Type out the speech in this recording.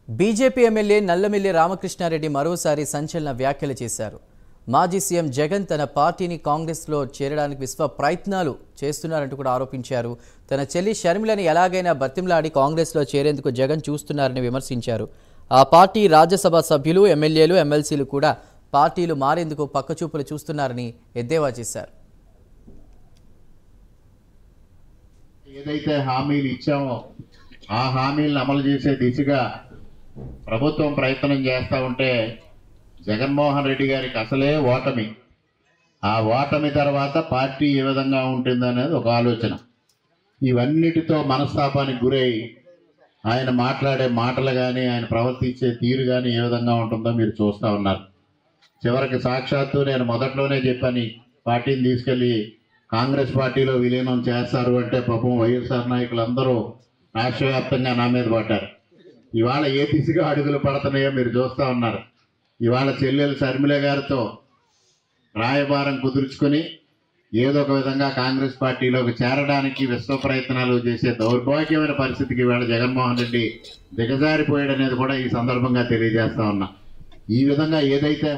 BJP MLA Nallamilli Ramakrishna Reddy మరోసారి సంచలన వ్యాఖ్యలు చేశారు మాజీ సీఎం జగన్ తన పార్టీని కాంగ్రెస్లో చేరడానికి విశ్వ ప్రయత్నాలు చేస్తున్నారంటూ కూడా ఆరోపించారు తన చెల్లి షర్మిలని ఎలాగైనా బతిమలాడి కాంగ్రెస్లో చేరేందుకు జగన్ చూస్తున్నారని విమర్శించారు ఆ పార్టీ రాజ్యసభ సభ్యులు ఎమ్మెల్యేలు ఎమ్మెల్సీలు కూడా పార్టీలు మారేందుకు పక్కచూపులు చూస్తున్నారని ఎద్దేవా చేశారు ఏదైతే హామీలు ఇచ్చామో ఆ హామీలను అమలు చేసే దిశగా ప్రభుత్వం ప్రయత్నం చేస్తూ ఉంటే జగన్మోహన్ రెడ్డి గారికి అసలే ఓటమి ఆ ఓటమి తర్వాత పార్టీ ఏ విధంగా ఉంటుందనేది ఒక ఆలోచన ఇవన్నిటితో మనస్తాపానికి గురై ఆయన మాట్లాడే మాటలు కానీ ఆయన ప్రవర్తించే తీరు కానీ ఏ విధంగా ఉంటుందో మీరు చూస్తూ ఉన్నారు చివరికి సాక్షాత్తు నేను మొదట్లోనే చెప్పాను ఈ పార్టీని తీసుకెళ్ళి కాంగ్రెస్ పార్టీలో విలీనం చేస్తారు అంటే పాపం వైఎస్ఆర్ నాయకులందరూ రాష్ట్ర వ్యాప్తంగా నా మీద పడ్డారు ఇవాళ ఏ దిశగా అడుగులు పడుతున్నాయో మీరు చూస్తూ ఉన్నారు ఇవాళ చెల్లెలు శర్మిల గారితో రాయబారం కుదుర్చుకొని ఏదో ఒక విధంగా కాంగ్రెస్ పార్టీలోకి చేరడానికి విశ్వ ప్రయత్నాలు చేసే దౌర్భాగ్యమైన పరిస్థితికి ఇవాళ జగన్మోహన్ రెడ్డి దిగజారిపోయాడనేది కూడా ఈ సందర్భంగా తెలియజేస్తా ఉన్నా ఈ విధంగా ఏదైతే